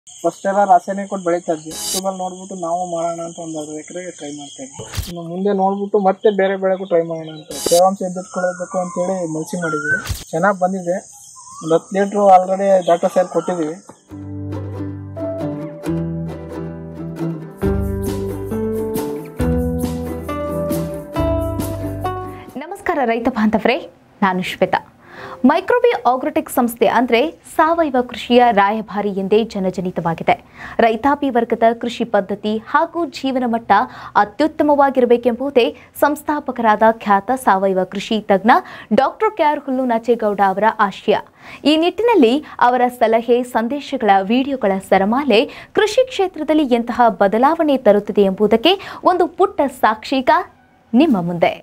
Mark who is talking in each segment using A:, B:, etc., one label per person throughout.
A: First ಎಲ್ಲ ರಾಸಾಯನಿಕ ಕೊಟ್ಟು ಬೆಳೀತಾ ಇದ್ವಿ ಯೂಟ್ಯೂಬಲ್ಲಿ ನೋಡ್ಬಿಟ್ಟು ನಾವು ಮಾಡೋಣ ಅಂತ ಒಂದು ಅರ್ಧ ಎಕರೆಗೆ ಟ್ರೈ ಮಾಡ್ತಾ ಇದ್ವಿ ಇನ್ನು ಮುಂದೆ ನೋಡ್ಬಿಟ್ಟು ಮತ್ತೆ ಬೇರೆ ಬೆಳೆಗೂ ಟ್ರೈ ಮಾಡೋಣ ಅಂತ ತೇವಾಂಶ ಎದ್ದಿಟ್ಕೊಳ್ಬೇಕು ಅಂತೇಳಿ ಮಲ್ಸಿ ಮಾಡಿದ್ವಿ ಚೆನ್ನಾಗಿ ಬಂದಿದೆ ಒಂದು ಹತ್ತು ಲೀಟ್ರು ಆಲ್ರೆಡಿ ಡಾಕ್ಟರ್ ಸೈಲ್ ಕೊಟ್ಟಿದ್ದೀವಿ
B: ನಮಸ್ಕಾರ ರೈತ ಬಾಂಧವರೇ ನಾನು ಶ್ವೇತಾ ಮೈಕ್ರೋಬಿ ಆಗ್ರೋಟೆಕ್ ಸಂಸ್ಥೆ ಅಂದರೆ ಸಾವಯವ ಕೃಷಿಯ ರಾಯಭಾರಿ ಎಂದೇ ಜನಜನಿತವಾಗಿದೆ ರೈತಾಪಿ ವರ್ಗದ ಕೃಷಿ ಪದ್ಧತಿ ಹಾಗೂ ಜೀವನ ಮಟ್ಟ ಅತ್ಯುತ್ತಮವಾಗಿರಬೇಕೆಂಬುದೇ ಸಂಸ್ಥಾಪಕರಾದ ಖ್ಯಾತ ಸಾವಯವ ಕೃಷಿ ತಜ್ಞ ಡಾಕ್ಟರ್ ಕೆ ಆರ್ ಹುಲ್ಲು ನಾಚೇಗೌಡ ಅವರ ಆಶಯ ಈ ನಿಟ್ಟಿನಲ್ಲಿ ಅವರ ಸಲಹೆ ಸಂದೇಶಗಳ ವಿಡಿಯೋಗಳ ಸರಮಾಲೆ ಕೃಷಿ ಕ್ಷೇತ್ರದಲ್ಲಿ ಎಂತಹ ಬದಲಾವಣೆ ತರುತ್ತದೆ ಎಂಬುದಕ್ಕೆ ಒಂದು ಪುಟ್ಟ ಸಾಕ್ಷೀಗ ನಿಮ್ಮ ಮುಂದೆ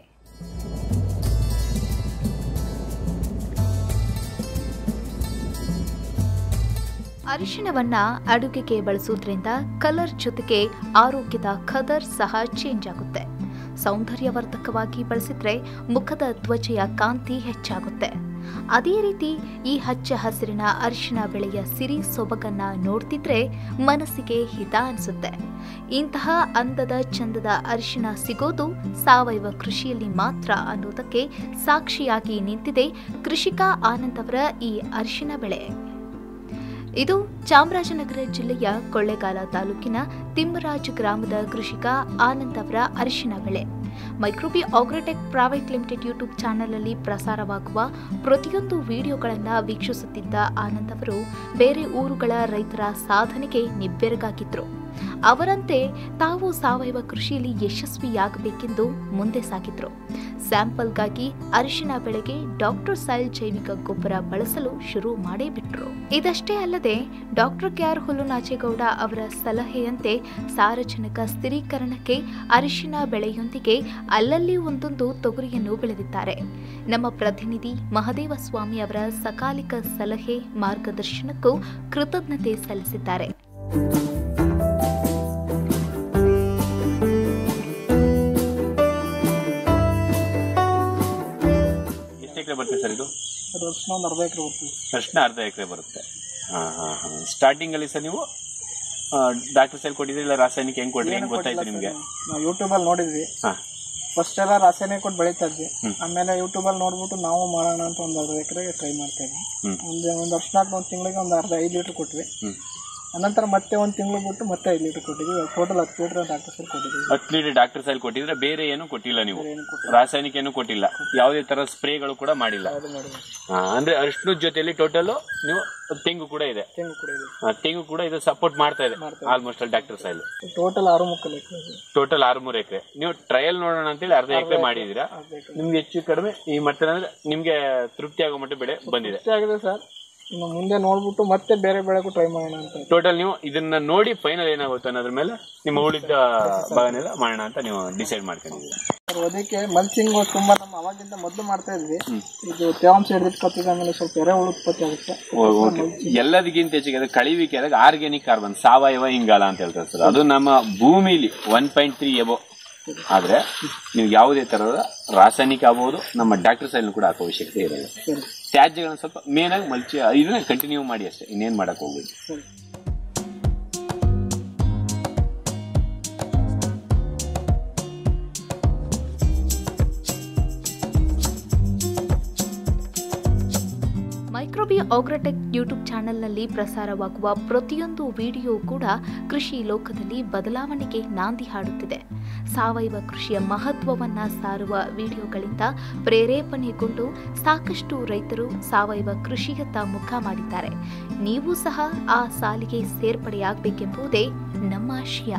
B: ಅರಿಶಿಣವನ್ನ ಅಡುಗೆಗೆ ಬಳಸುವುದರಿಂದ ಕಲರ್ ಜೊತೆಗೆ ಆರೋಗ್ಯದ ಖದರ್ ಸಹ ಚೇಂಜ್ ಆಗುತ್ತೆ ಸೌಂದರ್ಯವರ್ಧಕವಾಗಿ ಬಳಸಿದ್ರೆ ಮುಖದ ತ್ವಚೆಯ ಕಾಂತಿ ಹೆಚ್ಚಾಗುತ್ತೆ ಅದೇ ರೀತಿ ಈ ಹಚ್ಚ ಹಸಿರಿನ ಅರಿಶಿಣ ಬೆಳೆಯ ಸಿರಿ ಸೊಬಗನ್ನ ನೋಡ್ತಿದ್ರೆ ಮನಸ್ಸಿಗೆ ಹಿತ ಅನಿಸುತ್ತೆ ಇಂತಹ ಅಂದದ ಚಂದದ ಅರಿಶಿಣ ಸಿಗೋದು ಸಾವಯವ ಕೃಷಿಯಲ್ಲಿ ಮಾತ್ರ ಅನ್ನೋದಕ್ಕೆ ಸಾಕ್ಷಿಯಾಗಿ ನಿಂತಿದೆ ಕೃಷಿಕ ಆನಂದ್ ಅವರ ಈ ಅರಿಶಿಣ ಬೆಳೆ ಇದು ಚಾಮರಾಜನಗರ ಜಿಲ್ಲೆಯ ಕೊಳ್ಳೇಗಾಲ ತಾಲೂಕಿನ ತಿಮ್ಮರಾಜ್ ಗ್ರಾಮದ ಕೃಷಿಕ ಆನಂದ್ ಅವರ ಅರಿಶಿಣ ಬೆಳೆ Microbi Agrotech private limited YouTube ಚಾನೆಲ್ನಲ್ಲಿ ಪ್ರಸಾರವಾಗುವ ಪ್ರತಿಯೊಂದು ವಿಡಿಯೋಗಳನ್ನು ವೀಕ್ಷಿಸುತ್ತಿದ್ದ ಆನಂದ್ ಅವರು ಬೇರೆ ಊರುಗಳ ರೈತರ ಸಾಧನೆಗೆ ನಿಬ್ಬೆರಗಾಗಿದ್ರು ಅವರಂತೆ ತಾವು ಸಾವಯವ ಕೃಷಿಯಲ್ಲಿ ಯಶಸ್ವಿಯಾಗಬೇಕೆಂದು ಮುಂದೆ ಸಾಗಿದ್ರು ಸ್ಯಾಂಪಲ್ಗಾಗಿ ಅರಿಶಿಣ ಬೆಳೆಗೆ ಡಾಕ್ಟರ್ ಸೈಲ್ ಜೈವಿಕ ಗೊಬ್ಬರ ಬಳಸಲು ಶುರು ಮಾಡೇ ಬಿಟ್ರು ಇದಷ್ಟೇ ಅಲ್ಲದೆ ಡಾಕ್ಟರ್ ಕೆ ಆರ್ ಹುಲ್ಲುನಾಚೇಗೌಡ ಅವರ ಸಲಹೆಯಂತೆ ಸಾರಜನಕ ಸ್ಥಿರೀಕರಣಕ್ಕೆ ಅರಿಶಿಣ ಬೆಳೆಯೊಂದಿಗೆ ಅಲ್ಲಲ್ಲಿ ಒಂದೊಂದು ತೊಗರಿಯನ್ನು ಬೆಳೆದಿದ್ದಾರೆ ನಮ್ಮ ಪ್ರತಿನಿಧಿ ಮಹದೇವ ಸ್ವಾಮಿ ಅವರ ಸಕಾಲಿಕ ಸಲಹೆ ಮಾರ್ಗದರ್ಶನಕ್ಕೂ ಕೃತಜ್ಞತೆ ಸಲ್ಲಿಸಿದ್ದಾರೆ
C: ಎಷ್ಟು ಎಕರೆ ಬರುತ್ತೆ ಸರ್ ಇದು
A: ಅದು ವರ್ಷ ಒಂದು ಅರ್ಧ ಎಕರೆ ಬರ್ತೀವಿ
C: ತಕ್ಷಣ ಅರ್ಧ ಎಕರೆ ಬರುತ್ತೆ ಹಾಂ ಹಾಂ ಹಾಂ ಸ್ಟಾರ್ಟಿಂಗ್ ಅಲ್ಲಿ ಸರ್ ನೀವು ಡಾಕ್ಟರ್ ಸೈಲ್ ಕೊಟ್ಟಿದ್ರಿ ಇಲ್ಲ ರಾಸಾಯನಿಕ ಹೆಂಗ್ ಕೊಟ್ರಿ ಹೆಂಗ್ ಗೊತ್ತಾಯ್ತು ನಿಮ್ಗೆ
A: ನಾವು ಯೂಟ್ಯೂಬಲ್ಲಿ ನೋಡಿದ್ವಿ
C: ಹಾಂ
A: ಫಸ್ಟ್ ಎಲ್ಲ ರಾಸಾಯನಿಕ ಕೊಟ್ಟು ಬೆಳೀತಾ ಇದ್ವಿ ಆಮೇಲೆ ಯೂಟ್ಯೂಬಲ್ಲಿ ನೋಡ್ಬಿಟ್ಟು ನಾವು ಮಾಡೋಣ ಅಂತ ಒಂದು ಅರ್ಧ ಎಕರೆಗೆ ಟ್ರೈ ಮಾಡ್ತಾ ಇದ್ವಿ
C: ಹ್ಮ್.
A: ಒಂದು ಒಂದು ವರ್ಷನಾಲ್ಕು ಒಂದು ತಿಂಗಳಿಗೆ ಒಂದು ಅರ್ಧ ಐದು ಲೀಟ್ರ್ ಕೊಟ್ವಿ
C: ಹ್ಮ್
A: ಅನಂತರ ಮತ್ತೆ ಒಂದು ತಿಂಗಳು ಬಿಟ್ಟು ಮತ್ತೆ ಐದು ಲೀಟ್ರ್ ಕೊಟ್ಟಿದ್ವಿ ಟೋಟಲ್ ಹತ್ತು ಲೀಟ್ರ್ ಡಾಕ್ಟರ್ ಸರ್ ಕೊಟ್ಟಿದ್ವಿ
C: ಹತ್ತು ಲೀಟರ್ ಡಾಕ್ಟರ್ ಸೈಲ್ ಕೊಟ್ಟಿದ್ರೆ ಬೇರೆ ಏನು ಕೊಟ್ಟಿಲ್ಲ ನೀವು
A: ಏನು ಕೊಟ್ಟು
C: ರಾಸಾಯನಿಕ ಏನು ಕೊಟ್ಟಿಲ್ಲ ಯಾವುದೇ ತರ ಸ್ಪ್ರೇಗಳು ಕೂಡ ಮಾಡಿಲ್ಲ
A: ಅದು ಮಾಡಿದ್ವಿ
C: ಹಾ, ಅಂದ್ರೆ ಅರ್ಶಿನದ ಜೊತೆಲಿ ಟೋಟಲ್ ನೀವು ತೆಂಗು ಕೂಡ ಇದೆ
A: ತೆಂಗು ಕೂಡ ಇದೆ
C: ಆ, ತೆಂಗು ಕೂಡ ಇದು ಸಪೋರ್ಟ್ ಮಾಡ್ತಾ ಇದೆ ಆಲ್ಮೋಸ್ಟ್ ಅಲ್ಲಿ ಡಾಕ್ಟರ್ ಸೈಲ್
A: ಟೋಟಲ್ ಆರು ಮುಕ್ಕಲ್ ಎಕರೆ ಇದೆ
C: ಟೋಟಲ್ ಆರ್ಮೂರು ಎಕರೆ ನೀವು ಟ್ರಯಲ್ ನೋಡೋಣ ಅಂತೇಳಿ ಅರ್ಧ ಎಕರೆ ಮಾಡಿದೀರಾ
A: ಅರ್ಧ ಎಕರೆ
C: ನಿಮ್ಗೆ ಹೆಚ್ಚು ಕಡಿಮೆ ಈ ಮಟ್ಟ ಅಂದ್ರೆ ನಿಮ್ಗೆ ತೃಪ್ತಿ ಆಗೋ ಮಟ್ಟ ಬೆಳೆ ಬಂದಿದೆ
A: ಅಷ್ಟೇ ಆಗಿದೆ ಸರ್ ಇನ್ನು ಮುಂದೆ ನೋಡ್ಬಿಟ್ಟು ಮತ್ತೆ ಬೇರೆ ಬೆಳೆಗೂ ಟ್ರೈ ಮಾಡೋಣ ಅಂತ
C: ಟೋಟಲ್ ನೀವು ಇದನ್ನ ನೋಡಿ ಫೈನಲ್ ಏನಾಗುತ್ತೆ ಅನ್ನೋದ್ರ ಮೇಲೆ ನಿಮ್ಮ ಉಳಿದ ಭಾಗನೆಲ್ಲ ಮಾಡೋಣ ಅಂತ ನೀವು ಡಿಸೈಡ್ ಮಾಡ್ಕೊಂಡಿದ್ದೀರಿ
A: ಸರ್, ಅದಕ್ಕೆ ಮಲ್ಚಿಂಗ್ ತುಂಬಾ ನಮ್ಮ ಅವಾಗಿಂದ ಮೊದಲು ಮಾಡ್ತಾ ಇದ್ವಿ ಇದು ತೇವಾಂಶ ಹಿಡಿದಿಟ್ಕೊತಿದ್ದ ಆಮೇಲೆ ಸ್ವಲ್ಪ ಎರೆಹುಳು ಉತ್ಪತ್ತಿ ಆಗುತ್ತೆ
C: ಓಕೆ ಎಲ್ಲದಕ್ಕಿಂತ ಹೆಚ್ಚಿಗೆ ಅದು ಕಳಿವಿಕೆ ಆದಾಗ ಆರ್ಗ್ಯಾನಿಕ್ ಕಾರ್ಬನ್ ಸಾವಯವ ಇಂಗಾಲ ಅಂತ ಹೇಳ್ತಾರೆ ಸರ್ ಅದು ನಮ್ಮ ಭೂಮಿಲಿ ಒನ್ ಪಾಯಿಂಟ್ ತ್ರೀ ಎಬೋ ಆದ್ರೆ ನೀವು ಯಾವುದೇ ತರಹದ ರಾಸಾಯನಿಕ ಆಗ್ಬೋದು ನಮ್ಮ ಡಾಕ್ಟರ್ ಸೈಲ್ ಕೂಡ ಹಾಕೋ ಅವಶ್ಯಕತೆ ಇರಲ್ಲ
A: ಸರಿ
C: ತ್ಯಾಜ್ಯಗಳನ್ನ ಸ್ವಲ್ಪ ಮೇನ್ ಆಗಿ ಮಲ್ಚಿ ಇದನ್ನ ಕಂಟಿನ್ಯೂ ಮಾಡಿ ಅಷ್ಟೇ ಇನ್ನೇನ್ ಮಾಡಕ್ ಹೋಗ್ಬೋದು
A: ಸರಿ
B: ಮೈಕ್ರೋಬಿ ಆಗ್ರೋಟೆಕ್ ಯೂಟ್ಯೂಬ್ ಚಾನೆಲ್ನಲ್ಲಿ ಪ್ರಸಾರವಾಗುವ ಪ್ರತಿಯೊಂದು ವಿಡಿಯೋ ಕೂಡ ಕೃಷಿ ಲೋಕದಲ್ಲಿ ಬದಲಾವಣೆಗೆ ನಾಂದಿ ಹಾಡುತ್ತಿದೆ ಸಾವಯವ ಕೃಷಿಯ ಮಹತ್ವವನ್ನ ಸಾರುವ ವಿಡಿಯೋಗಳಿಂದ ಪ್ರೇರೇಪಣೆಗೊಂಡು ಸಾಕಷ್ಟು ರೈತರು ಸಾವಯವ ಕೃಷಿಯತ್ತ ಮುಖ ಮಾಡಿದ್ದಾರೆ ನೀವು ಸಹ ಆ ಸಾಲಿಗೆ ಸೇರ್ಪಡೆಯಾಗಬೇಕೆಂಬುದೇ ನಮ್ಮ ಆಶಯ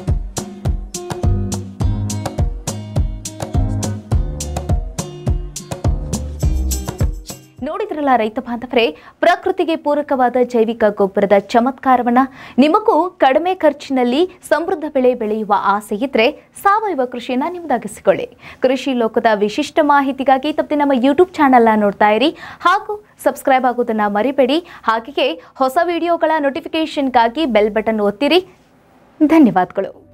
B: ನೋಡಿದ್ರಲ್ಲ ರೈತ ಬಾಂಧವರೇ ಪ್ರಕೃತಿಗೆ ಪೂರಕವಾದ ಜೈವಿಕ ಗೊಬ್ಬರದ ಚಮತ್ಕಾರವನ್ನ ನಿಮಗೂ ಕಡಿಮೆ ಖರ್ಚಿನಲ್ಲಿ ಸಮೃದ್ಧ ಬೆಳೆ ಬೆಳೆಯುವ ಆಸೆ ಇದ್ರೆ ಸಾವಯವ ಕೃಷಿಯನ್ನ ನಿಮ್ಮದಾಗಿಸಿಕೊಳ್ಳಿ ಕೃಷಿ ಲೋಕದ ವಿಶಿಷ್ಟ ಮಾಹಿತಿಗಾಗಿ ತಪ್ಪದೆ ನಮ್ಮ ಯೂಟ್ಯೂಬ್ ಚಾನೆಲ್ನ ನೋಡ್ತಾ ಇರಿ ಹಾಗೂ ಸಬ್ಸ್ಕ್ರೈಬ್ ಆಗೋದನ್ನ ಮರಿಬೇಡಿ ಹಾಗೆಯೇ ಹೊಸ ವಿಡಿಯೋಗಳ ನೋಟಿಫಿಕೇಶನ್ಗಾಗಿ ಬೆಲ್ ಬಟನ್ ಒತ್ತಿರಿ ಧನ್ಯವಾದಗಳು